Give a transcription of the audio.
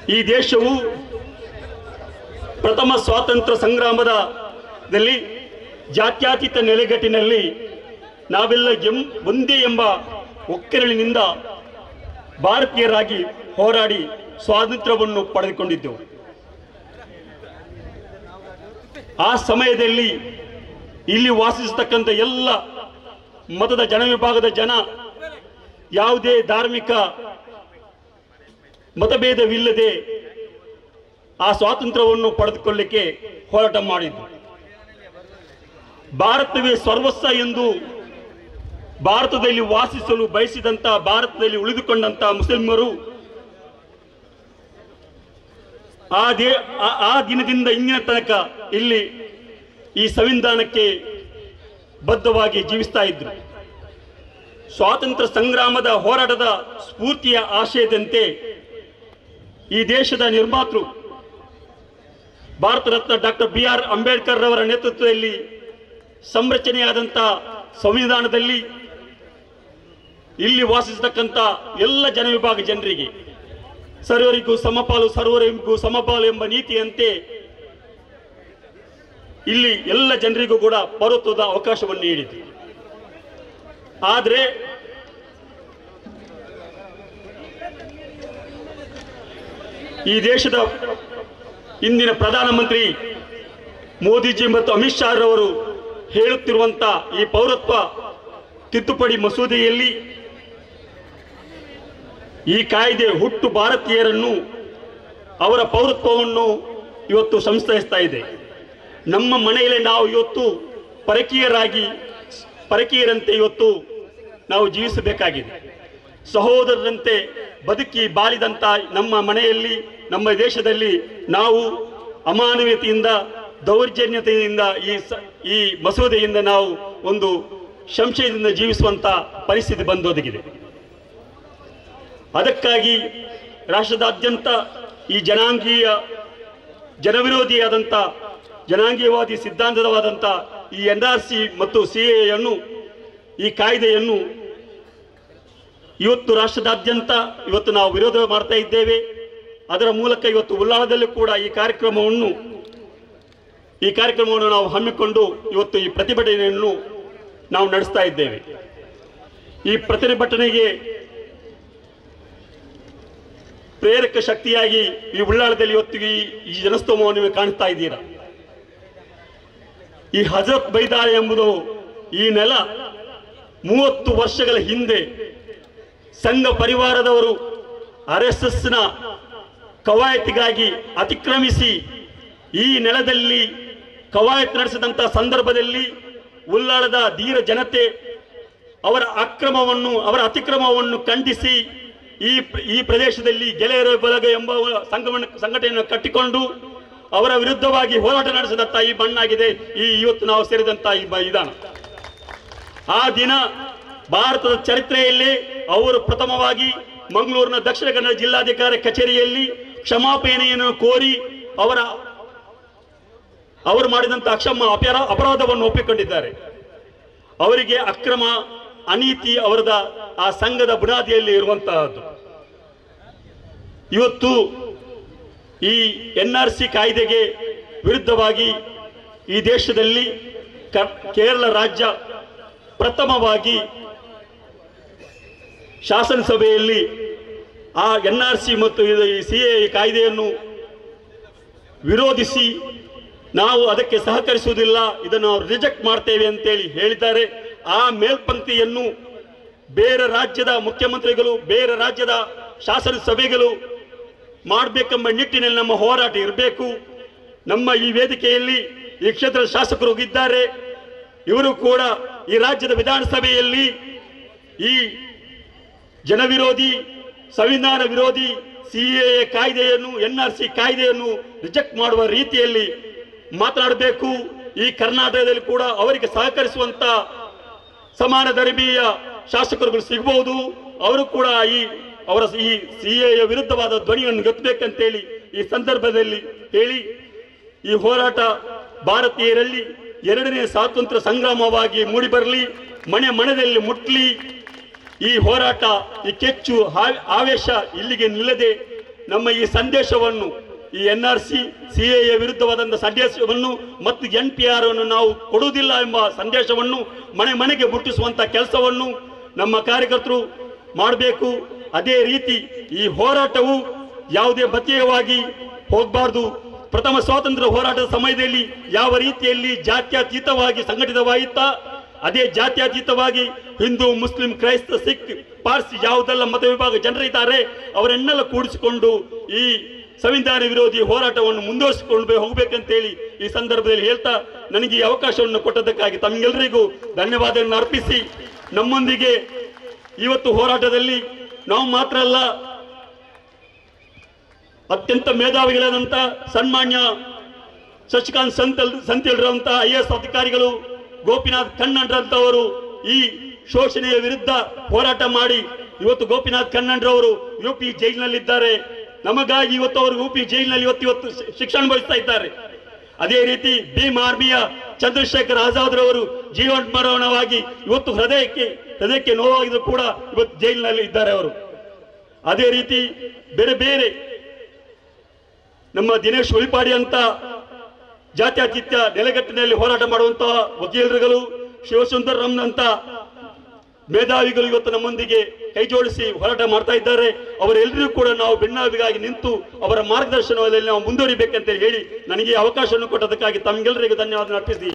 ಈ ದೇಶವು ಪ್ರಥಮ ಸ್ವಾತಂತ್ರ್ಯ ಸಂಗ್ರಾಮದ ದಲ್ಲಿ ಜಾತ್ಯತೀತ ನೆಲೆಗಟ್ಟಿನಲ್ಲಿ ನಾವೆಲ್ಲ ಎಂ ಒಂದೇ ಎಂಬ ಒಕ್ಕೆರಳಿನಿಂದ ಭಾರತೀಯರಾಗಿ ಹೋರಾಡಿ ಸ್ವಾತಂತ್ರ್ಯವನ್ನು ಪಡೆದುಕೊಂಡಿದ್ದೆವು ಆ ಸಮಯದಲ್ಲಿ ಇಲ್ಲಿ ವಾಸಿಸತಕ್ಕಂಥ ಎಲ್ಲ ಮತದ ಜನವಿಭಾಗದ ಜನ ಯಾವುದೇ ಧಾರ್ಮಿಕ ಮತಭೇದವಿಲ್ಲದೆ ಆ ಸ್ವಾತಂತ್ರ್ಯವನ್ನು ಪಡೆದುಕೊಳ್ಳಿಕ್ಕೆ ಹೋರಾಟ ಮಾಡಿದ್ದು ಭಾರತವೇ ಸರ್ವಸ್ವ ಎಂದು ಭಾರತದಲ್ಲಿ ವಾಸಿಸಲು ಬಯಸಿದಂತ ಭಾರತದಲ್ಲಿ ಉಳಿದುಕೊಂಡಂತ ಮುಸ್ಲಿಮರು ಆ ದೇ ಆ- ಆ ದಿನದಿಂದ ಇಂದಿನ ತನಕ ಇಲ್ಲಿ ಈ ಸಂವಿಧಾನಕ್ಕೆ ಬದ್ಧವಾಗಿ ಜೀವಿಸ್ತಾ ಇದ್ರು ಸ್ವಾತಂತ್ರ್ಯ ಸಂಗ್ರಾಮದ ಹೋರಾಟದ ಸ್ಫೂರ್ತಿಯ ಆಶಯದಂತೆ ಈ ದೇಶದ ನಿರ್ಮಾತೃ Bharat Ratna doctor B R Ambedkar ರವರ ನೇತೃತ್ವದಲ್ಲಿ ಸಂರಚನೆಯಾದಂಥ ಸಂವಿಧಾನದಲ್ಲಿ ಇಲ್ಲಿ ವಾಸಿಸತಕ್ಕಂಥ ಎಲ್ಲ ಜನವಿಭಾಗ ಜನರಿಗೆ ಸರ್ವರಿಗೂ ಸಮಪಾಲು ಸರ್ವರಿಗೂ ಸಮಪಾಲು ಎಂಬ ನೀತಿಯಂತೆ ಇಲ್ಲಿ ಎಲ್ಲ ಜನರಿಗೂ ಕೂಡ ಪೌರತ್ವದ ಅವಕಾಶವನ್ನು ನೀಡಿದೆ ಆದರೆ ಈ ದೇಶದ ಇಂದಿನ ಪ್ರಧಾನಮಂತ್ರಿ ಮೋದಿಜಿ ಮತ್ತು ಅಮಿತ್ ಶಾ ರವರು ಹೇಳುತ್ತಿರುವಂತ ಈ ಪೌರತ್ವ ತಿದ್ದುಪಡಿ ಮಸೂದೆಯಲ್ಲಿ ಈ ಕಾಯ್ದೆ ಹುಟ್ಟು ಭಾರತೀಯರನ್ನು ಅವರ ಪೌರತ್ವವನ್ನು ಇವತ್ತು ಸಂಸ್ಥಯಿಸ್ತಾ ಇದೆ ನಮ್ಮ ಮನೆಯಲ್ಲಿ ನಾವು ಇವತ್ತು ಪರಕೀಯರಾಗಿ ಪರಕೀಯರಂತೆ ಇವತ್ತು ನಾವು ಜೀವಿಸಬೇಕಾಗಿದೆ ಸಹೋದರರಂತೆ ಬದುಕಿ ಬಾಳಿದಂತ ನಮ್ಮ ಮನೆಯಲ್ಲಿ ನಮ್ಮ ದೇಶದಲ್ಲಿ ನಾವು ಅಮಾನವೀಯತೆಯಿಂದ ದೌರ್ಜನ್ಯತೆಯಿಂದ ಈ ಸ- ಈ ಮಸೂದೆಯಿಂದ ನಾವು ಒಂದು ಸಂಶಯದಿಂದ ಜೀವಿಸುವಂತ ಪರಿಸ್ಥಿತಿ ಬಂದೊದಗಿದೆ ಅದಕ್ಕಾಗಿ ರಾಷ್ಟ್ರದಾದ್ಯಂತ ಈ ಜನಾಂಗೀಯ ಜನವಿರೋಧಿಯಾದಂಥ ಜನಾಂಗೀಯವಾದಿ ಸಿದ್ಧಾಂತವಾದಂಥ ಈ ಎನ್ ಆರ್ ಸಿ ಮತ್ತು ಸಿ ಎಯನ್ನು ಈ ಕಾಯ್ದೆಯನ್ನು ಇವತ್ತು ರಾಷ್ಟ್ರದಾದ್ಯಂತ ಇವತ್ತು ನಾವು ವಿರೋಧ ಮಾಡ್ತಾ ಇದ್ದೇವೆ ಅದರ ಮೂಲಕ ಇವತ್ತು ಉಲ್ಲಾಳದಲ್ಲೂ ಕೂಡ ಈ ಕಾರ್ಯಕ್ರಮವನ್ನು ಈ ಕಾರ್ಯಕ್ರಮವನ್ನು ನಾವು ಹಮ್ಮಿಕೊಂಡು ಇವತ್ತು ಈ ಪ್ರತಿಭಟನೆಯನ್ನು ನಾವು ನಡೆಸ್ತಾ ಇದ್ದೇವೆ ಈ ಪ್ರತಿಭಟನೆಗೆ ಪ್ರೇರಕ ಶಕ್ತಿಯಾಗಿ ಈ ಉಳ್ಳಾಳದಲ್ಲಿ ಇವತ್ತು ಈ ಈ ಜನಸ್ತೋಮವನ್ನು ನೀವು ಕಾಣ್ತಾ ಇದ್ದೀರಾ ಈ ಹಜರತ್ ಬೈದಾರ ಎಂಬುದು ಈ ನೆಲ ಮೂವತ್ತು ವರ್ಷಗಳ ಹಿಂದೆ ಸಂಘ ಪರಿವಾರದವರು ಆರ್ ಎಸ್ ಎಸ್ನ ಕವಾಯತಿಗಾಗಿ ಅತಿಕ್ರಮಿಸಿ ಈ ನೆಲದಲ್ಲಿ ಕವಾಯತ್ ನಡೆಸಿದಂಥ ಸಂದರ್ಭದಲ್ಲಿ ಉಲ್ಲಾಳದ ಧೀರ ಜನತೆ ಅವರ ಅಕ್ರಮವನ್ನು ಅವರ ಅತಿಕ್ರಮವನ್ನು ಖಂಡಿಸಿ ಈ ಪ್ರ- ಈ ಪ್ರದೇಶದಲ್ಲಿ ಗೆಳೆಯರ ಬಳಗ ಎಂಬ ಸಂಘವನ್ನು ಸಂಘಟನೆಯನ್ನು ಕಟ್ಟಿಕೊಂಡು ಅವರ ವಿರುದ್ಧವಾಗಿ ಹೋರಾಟ ನಡೆಸಿದಂತ ಈ ಮಣ್ಣಾಗಿದೆ ಈ ಇವತ್ತು ನಾವು ಸೇರಿದಂತ ಈ ಮೈದಾನ ಆ ದಿನ ಭಾರತದ ಚರಿತ್ರೆಯಲ್ಲಿ ಅವರು ಪ್ರಥಮವಾಗಿ ಮಂಗಳೂರಿನ ದಕ್ಷಿಣ ಕನ್ನಡ ಜಿಲ್ಲಾಧಿಕಾರಿ ಕಚೇರಿಯಲ್ಲಿ ಕ್ಷಮಾಪಣೆಯನ್ನು ಕೋರಿ ಅವರ ಅವರು ಮಾಡಿದಂತ ಅಕ್ಷಮ ಅಪರ ಅಪರಾಧವನ್ನು ಒಪ್ಪಿಕೊಂಡಿದ್ದಾರೆ ಅವರಿಗೆ ಅಕ್ರಮ ಅನೀತಿ ಅವರದ ಆ ಸಂಘದ ಬುನಾದಿಯಲ್ಲಿ ಇರುವಂತಹದ್ದು ಇವತ್ತು ಈ ಎನ್ ಆರ್ ಸಿ ಕಾಯ್ದೆಗೆ ವಿರುದ್ಧವಾಗಿ ಈ ದೇಶದಲ್ಲಿ ಕ- ಕೇರಳ ರಾಜ್ಯ ಪ್ರಥಮವಾಗಿ ಶಾಸನಸಭೆಯಲ್ಲಿ ಆ ಎನ್ ಆರ್ ಸಿ ಮತ್ತು ಇದು ಈ ಸಿ ಎ ಕಾಯ್ದೆಯನ್ನು ವಿರೋಧಿಸಿ ನಾವು ಅದಕ್ಕೆ ಸಹಕರಿಸುವುದಿಲ್ಲ ಇದನ್ನು ನಾವು ರಿಜೆಕ್ಟ್ ಮಾಡ್ತೇವೆ ಅಂತೇಳಿ ಹೇಳಿದ್ದಾರೆ ಆ ಮೇಲ್ಪಂಕ್ತಿಯನ್ನು ಬೇರೆ ರಾಜ್ಯದ ಮುಖ್ಯಮಂತ್ರಿಗಳು ಬೇರೆ ರಾಜ್ಯದ ಶಾಸನ ಸಭೆಗಳು ಮಾಡಬೇಕೆಂಬ ನಿಟ್ಟಿನಲ್ಲಿ ನಮ್ಮ ಹೋರಾಟ ಇರಬೇಕು ನಮ್ಮ ಈ ವೇದಿಕೆಯಲ್ಲಿ ಈ ಕ್ಷೇತ್ರದ ಶಾಸಕರು ಇದ್ದಾರೆ ಇವರು ಕೂಡ ಈ ರಾಜ್ಯದ ವಿಧಾನಸಭೆಯಲ್ಲಿ ಈ ಜನವಿರೋಧಿ ಸಂವಿಧಾನ ವಿರೋಧಿ ಸಿಎ ಕಾಯ್ದೆಯನ್ನು ಎನ್ ಆರ್ ಸಿ ಕಾಯ್ದೆಯನ್ನು ರಿಜೆಕ್ಟ್ ಮಾಡುವ ರೀತಿಯಲ್ಲಿ ಮಾತನಾಡಬೇಕು ಈ ಕರ್ನಾಟಕದಲ್ಲಿ ಕೂಡ ಅವರಿಗೆ ಸಹಕರಿಸುವಂತ ಸಮಾನ ಧರ್ಮೀಯ ಶಾಸಕರುಗಳು ಸಿಗಬಹುದು ಅವರು ಕೂಡ ಈ ಅವರ ಈ ಸಿಎಯ ವಿರುದ್ಧವಾದ ಧ್ವನಿಯನ್ನು ಎತ್ತಬೇಕಂತೇಳಿ ಈ ಸಂದರ್ಭದಲ್ಲಿ ಹೇಳಿ ಈ ಹೋರಾಟ ಭಾರತೀಯರಲ್ಲಿ ಎರಡನೇ ಸ್ವಾತಂತ್ರ್ಯ ಸಂಗ್ರಾಮವಾಗಿ ಮೂಡಿಬರಲಿ ಮನೆ ಮನೆಯಲ್ಲಿ ಮುಟ್ಲಿ ಈ ಹೋರಾಟ ಈ ಕೆಚ್ಚು ಹಾ- ಆವೇಶ ಇಲ್ಲಿಗೆ ನಿಲ್ಲದೆ ನಮ್ಮ ಈ ಸಂದೇಶವನ್ನು ಈ N R C C A ವಿರುದ್ಧವಾದಂಥ ಸಂದೇಶವನ್ನು ಮತ್ತು ಎನ್ ಪಿ ಆರ್ ಅನ್ನು ನಾವು ಕೊಡುವುದಿಲ್ಲ ಎಂಬ ಸಂದೇಶವನ್ನು ಮನೆ ಮನೆಗೆ ಮುಟ್ಟಿಸುವಂತ ಕೆಲಸವನ್ನು ನಮ್ಮ ಕಾರ್ಯಕರ್ತರು ಮಾಡಬೇಕು ಅದೇ ರೀತಿ ಈ ಹೋರಾಟವು ಯಾವುದೇ ಬತೀಯವಾಗಿ ಹೋಗಬಾರ್ದು ಪ್ರಥಮ ಸ್ವಾತಂತ್ರ್ಯ ಹೋರಾಟದ ಸಮಯದಲ್ಲಿ ಯಾವ ರೀತಿಯಲ್ಲಿ ಜಾತ್ಯತೀತವಾಗಿ ಸಂಘಟಿತವಾಯಿತಾ ಅದೇ ಜಾತ್ಯತೀತವಾಗಿ ಹಿಂದೂ ಮುಸ್ಲಿಂ ಕ್ರೈಸ್ತ ಸಿಖ್ ಪಾರ್ಸಿ ಯಾವುದೆಲ್ಲ ಮತ ವಿಭಾಗ ಜನರಿದ್ದಾರೆ ಅವರನ್ನೆಲ್ಲ ಕೂಡಿಸಿಕೊಂಡು ಈ ಸಂವಿಧಾನ ವಿರೋಧಿ ಹೋರಾಟವನ್ನು ಮುಂದುವರಿಸಿಕೊಂಡು ಹೋಗಬೇಕಂತೇಳಿ ಈ ಸಂದರ್ಭದಲ್ಲಿ ಹೇಳ್ತಾ ನನಗೆ ಈ ಅವಕಾಶವನ್ನು ಕೊಟ್ಟದಕ್ಕಾಗಿ ತಮಗೆಲ್ಲರಿಗೂ ಧನ್ಯವಾದವನ್ನು ಅರ್ಪಿಸಿ ನಮ್ಮೊಂದಿಗೆ ಇವತ್ತು ಹೋರಾಟದಲ್ಲಿ ನಾವು ಮಾತ್ರ ಅಲ್ಲ ಅತ್ಯಂತ ಮೇಧಾವಿಗಳಾದಂಥ ಸನ್ಮಾನ್ಯ ಶಶಿಕಾಂತ್ ಸಂತಲ್ ಸಂತಿಲ್ರಂತ ಐ ಎಸ್ ಅಧಿಕಾರಿಗಳು ಗೋಪಿನಾಥ್ ಕಣ್ಣಂಡ್ರಂತವರು ಈ ಶೋಷಣೆಯ ವಿರುದ್ಧ ಹೋರಾಟ ಮಾಡಿ ಇವತ್ತು ಗೋಪಿನಾಥ್ ಕಣ್ಣಂಡ್ರವರು ಯು ಪಿ ಜೈಲಿನಲ್ಲಿದ್ದಾರೆ ನಮಗಾಗಿ ಇವತ್ತು ಅವರು ಯು ಪಿ ಜೈಲಿನಲ್ಲಿ ಇವತ್ತು ಇವತ್ತು ಶಿ- ಶಿಕ್ಷಣ ಬಯಸ್ತಾ ಇದ್ದಾರೆ ಅದೇ ರೀತಿ ಭೀಮ್ ಆರ್ಮಿಯ ಚಂದ್ರಶೇಖರ್ ಆಜಾದ್ ರವರು ಜೀವನ ಮರಣವಾಗಿ ಇವತ್ತು ಹೃದಯಕ್ಕೆ ಹೃದಯಕ್ಕೆ ನೋವಾಗಿದ್ರು ಕೂಡ ಇವತ್ತು ಜೈಲಿನಲ್ಲಿ ಇದ್ದಾರೆ ಅವರು ಅದೇ ರೀತಿ ಬೇರೆ ಬೇರೆ ನಮ್ಮ ದಿನೇಶ್ ಉಳಿಪಾಡಿ ಅಂತ ಜಾತ್ಯತೀತ ನೆಲೆಗಟ್ಟಿನಲ್ಲಿ ಹೋರಾಟ ಮಾಡುವಂತಹ ವಕೀಲರುಗಳು ಶಿವಸುಂದರಂನಂತ ಮೇಧಾವಿಗಳು ಇವತ್ತು ನಮ್ಮೊಂದಿಗೆ ಕೈ ಜೋಡಿಸಿ ಹೋರಾಟ ಮಾಡ್ತಾ ಇದ್ದಾರೆ ಅವರೆಲ್ಲರೂ ಕೂಡ ನಾವು ಬೆನ್ನಾವಿಗಾಗಿ ನಿಂತು ಅವರ ಮಾರ್ಗದರ್ಶನದಲ್ಲಿ ನಾವು ಮುಂದುವರಿಬೇಕಂತ ಹೇಳಿ ನನಗೆ ಈ ಅವಕಾಶವನ್ನು ಕೊಟ್ಟದಕ್ಕಾಗಿ ತಮಗೆಲ್ಲರಿಗೂ ಧನ್ಯವಾದ ಅರ್ಪಿಸಿ